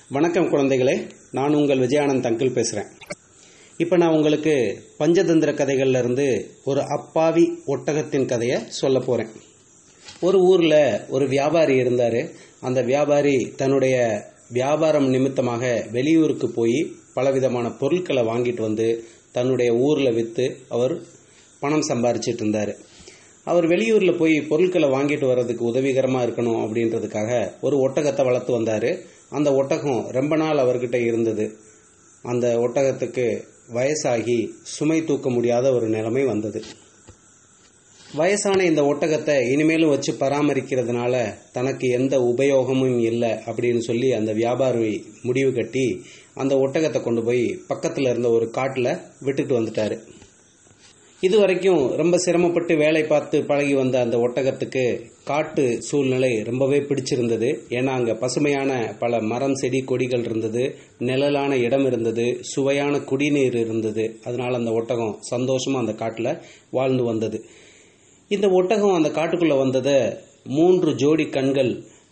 வணக்கம் குழந்தைகளே நான் உங்கள் விஜயானந்த் அங்கிள் பேசுகிறேன் இப்போ நான் உங்களுக்கு பஞ்சதந்திர கதைகள்ல இருந்து ஒரு அப்பாவி ஒட்டகத்தின் கதையை சொல்ல போகிறேன் ஒரு ஊரில் ஒரு வியாபாரி இருந்தார் அந்த வியாபாரி தன்னுடைய வியாபாரம் நிமித்தமாக வெளியூருக்கு போய் பலவிதமான பொருட்களை வாங்கிட்டு வந்து தன்னுடைய ஊரில் விற்று அவர் பணம் சம்பாரிச்சிட்டு இருந்தார் அவர் வெளியூரில் போய் பொருட்களை வாங்கிட்டு வர்றதுக்கு உதவிகரமாக இருக்கணும் அப்படின்றதுக்காக ஒரு ஒட்டகத்தை வளர்த்து வந்தார் அந்த ஒட்டகம் ரொம்ப நாள் அவர்கிட்ட இருந்தது அந்த ஒட்டகத்துக்கு வயசாகி சுமை தூக்க முடியாத ஒரு நிலைமை வந்தது வயசான இந்த ஒட்டகத்தை இனிமேலும் வச்சு பராமரிக்கிறதுனால தனக்கு எந்த உபயோகமும் இல்லை அப்படின்னு சொல்லி அந்த வியாபாரி முடிவு கட்டி அந்த ஒட்டகத்தை கொண்டு போய் பக்கத்தில் இருந்த ஒரு காட்டில் விட்டுட்டு வந்துட்டாரு இது வரைக்கும் ரொம்ப சிரமப்பட்டு வேலை பார்த்து பழகி வந்த அந்த ஒட்டகத்துக்கு காட்டு சூழ்நிலை ரொம்பவே பிடிச்சிருந்தது ஏன்னா அங்கே பசுமையான பல மரம் செடி கொடிகள் இருந்தது நிழலான இடம் இருந்தது சுவையான குடிநீர் இருந்தது அதனால அந்த ஒட்டகம் சந்தோஷமா அந்த காட்டில் வாழ்ந்து வந்தது இந்த ஒட்டகம் அந்த காட்டுக்குள்ள வந்ததை மூன்று ஜோடி கண்கள்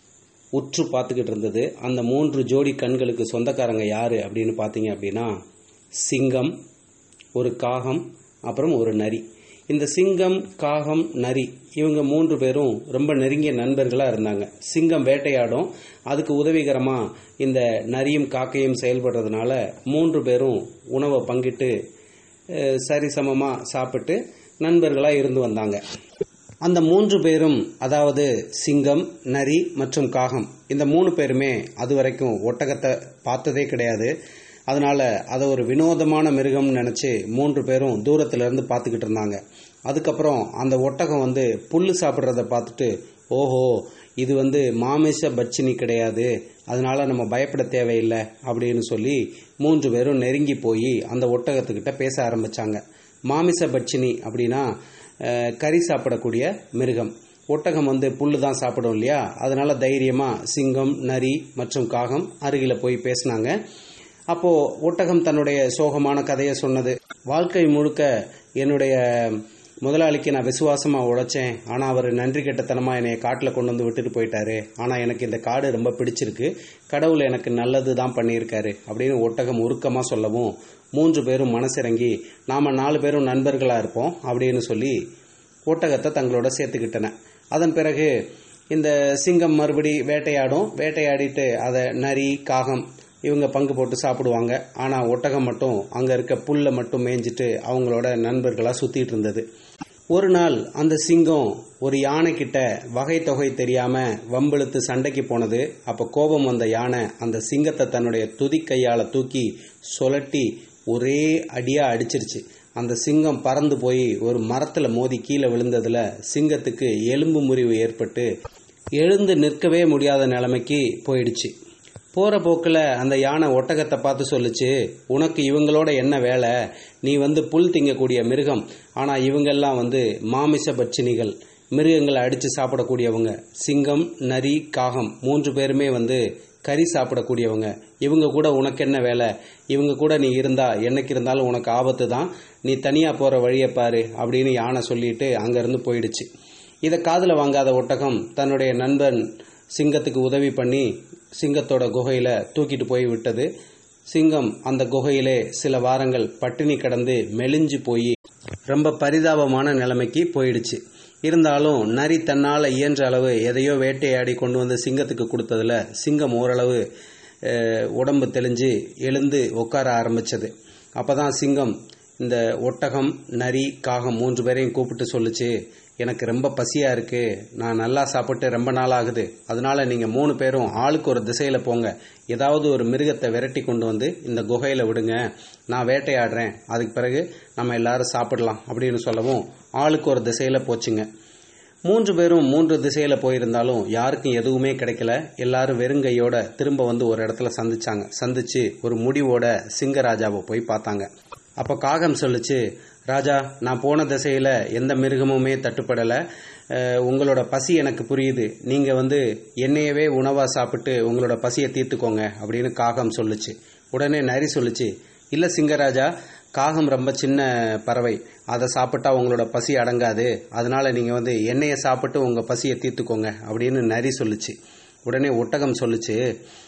உற்று பார்த்துக்கிட்டு இருந்தது அந்த மூன்று ஜோடி கண்களுக்கு சொந்தக்காரங்க யாரு அப்படின்னு பார்த்தீங்க அப்படின்னா சிங்கம் ஒரு காகம் அப்புறம் ஒரு நரி இந்த சிங்கம் காகம் நரி இவங்க மூன்று பேரும் ரொம்ப நெருங்கிய நண்பர்களாக இருந்தாங்க சிங்கம் வேட்டையாடும் அதுக்கு உதவிகரமாக இந்த நரியும் காக்கையும் செயல்படுறதுனால மூன்று பேரும் உணவை பங்கிட்டு அஹ், சரிசமமாக சாப்பிட்டு நண்பர்களாக இருந்து வந்தாங்க அந்த மூன்று பேரும் அதாவது சிங்கம் நரி மற்றும் காகம் இந்த மூணு பேருமே அது வரைக்கும் ஒட்டகத்தை பார்த்ததே கிடையாது அதனால அதை ஒரு வினோதமான மிருகம்னு நினைச்சு மூன்று பேரும் தூரத்துல இருந்து பார்த்துக்கிட்டு இருந்தாங்க அதுக்கப்புறம் அந்த ஒட்டகம் வந்து புல்லு சாப்பிட்றத பார்த்துட்டு ஓஹோ இது வந்து மாமிச பட்சினி கிடையாது அதனால நம்ம பயப்பட தேவையில்லை அப்படின்னு சொல்லி மூன்று பேரும் நெருங்கி போய் அந்த ஒட்டகத்துக்கிட்ட பேச ஆரம்பிச்சாங்க மாமிச பட்சினி அப்படின்னா அஹ், கறி சாப்பிடக்கூடிய மிருகம் ஒட்டகம் வந்து புல்லு தான் சாப்பிடும் இல்லையா அதனால தைரியமா சிங்கம் நரி மற்றும் காகம் அருகில போய் பேசினாங்க அப்போ ஒட்டகம் தன்னுடைய சோகமான கதையை சொன்னது வாழ்க்கை முழுக்க என்னுடைய முதலாளிக்கு நான் விசுவாசமா உழைச்சேன் ஆனா அவர் நன்றி கெட்டத்தனமா என்னை காட்டுல கொண்டு வந்து விட்டுட்டு போயிட்டாரு ஆனா எனக்கு இந்த காடு ரொம்ப பிடிச்சிருக்கு கடவுள் எனக்கு நல்லது தான் பண்ணியிருக்காரு அப்படின்னு ஒட்டகம் உருக்கமா சொல்லவும் மூன்று பேரும் மனசிறங்கி நாம நாலு பேரும் நண்பர்களா இருப்போம் அப்படின்னு சொல்லி ஒட்டகத்தை தங்களோட சேர்த்துக்கிட்டன அதன் பிறகு இந்த சிங்கம் மறுபடி வேட்டையாடும் வேட்டையாடிட்டு அதை நரி காகம் இவங்க பங்கு போட்டு சாப்பிடுவாங்க ஆனா ஒட்டகம் மட்டும் அங்க இருக்க புல்லை மட்டும் மேய்ஞ்சிட்டு அவங்களோட நண்பர்களா சுத்திட்டு இருந்தது ஒரு நாள் அந்த சிங்கம் ஒரு யானை கிட்ட வகை தொகை தெரியாம வம்பிழுத்து சண்டைக்கு போனது அப்ப கோபம் வந்த யானை அந்த சிங்கத்தை தன்னுடைய துதி கையால தூக்கி சுழட்டி ஒரே அடியா அடிச்சிருச்சு அந்த சிங்கம் பறந்து போய் ஒரு மரத்துல மோதி கீழே விழுந்ததுல சிங்கத்துக்கு எலும்பு முறிவு ஏற்பட்டு எழுந்து நிற்கவே முடியாத நிலைமைக்கு போயிடுச்சு போற போக்குல அந்த யானை ஒட்டகத்தை பார்த்து சொல்லுச்சு உனக்கு இவங்களோட என்ன வேலை நீ வந்து புல் திங்கக்கூடிய மிருகம் ஆனா இவங்கெல்லாம் வந்து மாமிச பட்சினிகள் மிருகங்களை அடிச்சு சாப்பிடக்கூடியவங்க சிங்கம் நரி காகம் மூன்று பேருமே வந்து கறி சாப்பிடக்கூடியவங்க இவங்க கூட உனக்கு என்ன வேலை இவங்க கூட நீ இருந்தா என்னைக்கு இருந்தாலும் உனக்கு ஆபத்து தான் நீ தனியா போற வழியை பாரு அப்படின்னு யானை சொல்லிட்டு அங்கிருந்து போயிடுச்சு இதை காதுல வாங்காத ஒட்டகம் தன்னுடைய நண்பன் சிங்கத்துக்கு உதவி பண்ணி சிங்கத்தோட குகையில தூக்கிட்டு போய் விட்டது சிங்கம் அந்த குகையிலே சில வாரங்கள் பட்டினி கடந்து மெலிஞ்சு போய் ரொம்ப பரிதாபமான நிலைமைக்கு போயிடுச்சு இருந்தாலும் நரி தன்னால இயன்ற அளவு எதையோ வேட்டையாடி கொண்டு வந்து சிங்கத்துக்கு கொடுத்ததுல சிங்கம் ஓரளவு அஹ், உடம்பு தெளிஞ்சு எழுந்து உட்கார ஆரம்பிச்சது அப்பதான் சிங்கம் இந்த ஒட்டகம் நரி காகம் மூன்று பேரையும் கூப்பிட்டு சொல்லுச்சு எனக்கு ரொம்ப பசியா இருக்கு நான் நல்லா சாப்பிட்டு ரொம்ப நாள் ஆகுது அதனால நீங்க மூணு பேரும் ஆளுக்கு ஒரு திசையில போங்க ஏதாவது ஒரு மிருகத்தை விரட்டி கொண்டு வந்து இந்த குகையில விடுங்க நான் வேட்டையாடுறேன் அதுக்கு பிறகு நம்ம எல்லாரும் சாப்பிடலாம் அப்படின்னு சொல்லவும் ஆளுக்கு ஒரு திசையில போச்சுங்க மூன்று பேரும் மூன்று திசையில போயிருந்தாலும் யாருக்கும் எதுவுமே கிடைக்கல எல்லாரும் வெறுங்கையோட திரும்ப வந்து ஒரு இடத்துல சந்திச்சாங்க சந்திச்சு ஒரு முடிவோட சிங்கராஜாவை போய் பார்த்தாங்க அப்ப காகம் சொல்லுச்சு ராஜா நான் போன திசையில எந்த மிருகமுமே தட்டுப்படல அஹ், உங்களோட பசி எனக்கு புரியுது நீங்க வந்து என்னையவே உணவா சாப்பிட்டு உங்களோட பசியை தீர்த்துக்கோங்க அப்படின்னு காகம் சொல்லுச்சு உடனே நரி சொல்லுச்சு இல்ல சிங்கராஜா காகம் ரொம்ப சின்ன பறவை அதை சாப்பிட்டா உங்களோட பசி அடங்காது அதனால நீங்க வந்து எண்ணெயை சாப்பிட்டு உங்க பசியை தீர்த்துக்கோங்க அப்படின்னு நரி சொல்லுச்சு உடனே ஒட்டகம் சொல்லுச்சு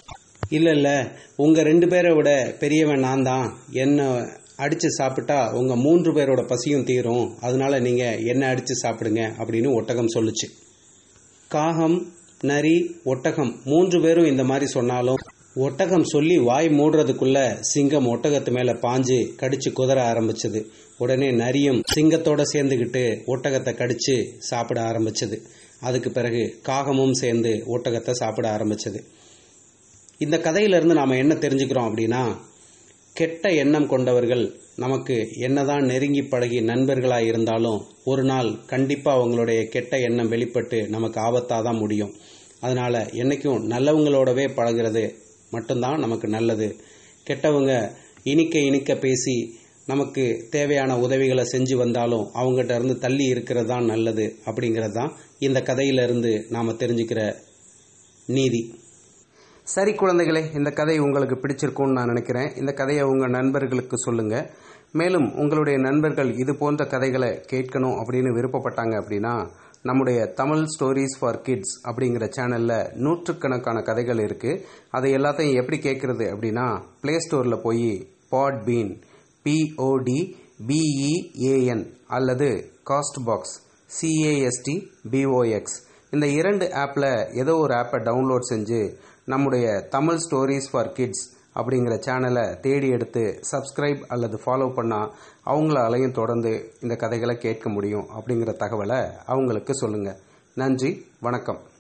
இல்லை இல்லை உங்கள் ரெண்டு பேரை விட பெரியவன் நான் தான் என்ன அடித்து சாப்பிட்டா உங்கள் மூன்று பேரோட பசியும் தீரும் அதனால நீங்கள் என்ன அடித்து சாப்பிடுங்க அப்படின்னு ஒட்டகம் சொல்லுச்சு காகம் நரி ஒட்டகம் மூன்று பேரும் இந்த மாதிரி சொன்னாலும் ஒட்டகம் சொல்லி வாய் மூடுறதுக்குள்ள சிங்கம் ஒட்டகத்து மேல பாஞ்சு கடிச்சு குதற ஆரம்பிச்சது உடனே நரியும் சிங்கத்தோட சேர்ந்துக்கிட்டு ஒட்டகத்தை கடிச்சு சாப்பிட ஆரம்பிச்சது அதுக்கு பிறகு காகமும் சேர்ந்து ஒட்டகத்தை சாப்பிட ஆரம்பிச்சது இந்த கதையிலிருந்து நாம் என்ன தெரிஞ்சுக்கிறோம் அப்படின்னா கெட்ட எண்ணம் கொண்டவர்கள் நமக்கு என்னதான் நெருங்கி பழகி நண்பர்களாக இருந்தாலும் ஒரு நாள் கண்டிப்பாக அவங்களுடைய கெட்ட எண்ணம் வெளிப்பட்டு நமக்கு ஆபத்தாக தான் முடியும் அதனால் என்றைக்கும் நல்லவங்களோடவே பழகிறது மட்டும்தான் நமக்கு நல்லது கெட்டவங்க இனிக்க இனிக்க பேசி நமக்கு தேவையான உதவிகளை செஞ்சு வந்தாலும் அவங்ககிட்ட இருந்து தள்ளி இருக்கிறது தான் நல்லது அப்படிங்கிறது தான் இந்த கதையிலிருந்து நாம் தெரிஞ்சுக்கிற நீதி சரி குழந்தைகளே இந்த கதை உங்களுக்கு பிடிச்சிருக்கும்னு நான் நினைக்கிறேன் இந்த கதையை உங்கள் நண்பர்களுக்கு சொல்லுங்கள் மேலும் உங்களுடைய நண்பர்கள் இது போன்ற கதைகளை கேட்கணும் அப்படின்னு விருப்பப்பட்டாங்க அப்படின்னா நம்முடைய தமிழ் ஸ்டோரிஸ் ஃபார் கிட்ஸ் அப்படிங்கிற சேனலில் நூற்றுக்கணக்கான கதைகள் இருக்குது அதை எல்லாத்தையும் எப்படி கேட்குறது அப்படின்னா ப்ளே ஸ்டோரில் போய் பாட் பீன் பிஓடி பிஇஏஎன் அல்லது காஸ்ட் பாக்ஸ் சிஏஎஸ்டி பிஓஎக்ஸ் இந்த இரண்டு ஆப்பில் ஏதோ ஒரு ஆப்பை டவுன்லோட் செஞ்சு நம்முடைய தமிழ் ஸ்டோரிஸ் ஃபார் கிட்ஸ் அப்படிங்கிற சேனலை தேடி எடுத்து சப்ஸ்கிரைப் அல்லது ஃபாலோ பண்ணால் அவங்களாலையும் தொடர்ந்து இந்த கதைகளை கேட்க முடியும் அப்படிங்கிற தகவலை அவங்களுக்கு சொல்லுங்கள் நன்றி வணக்கம்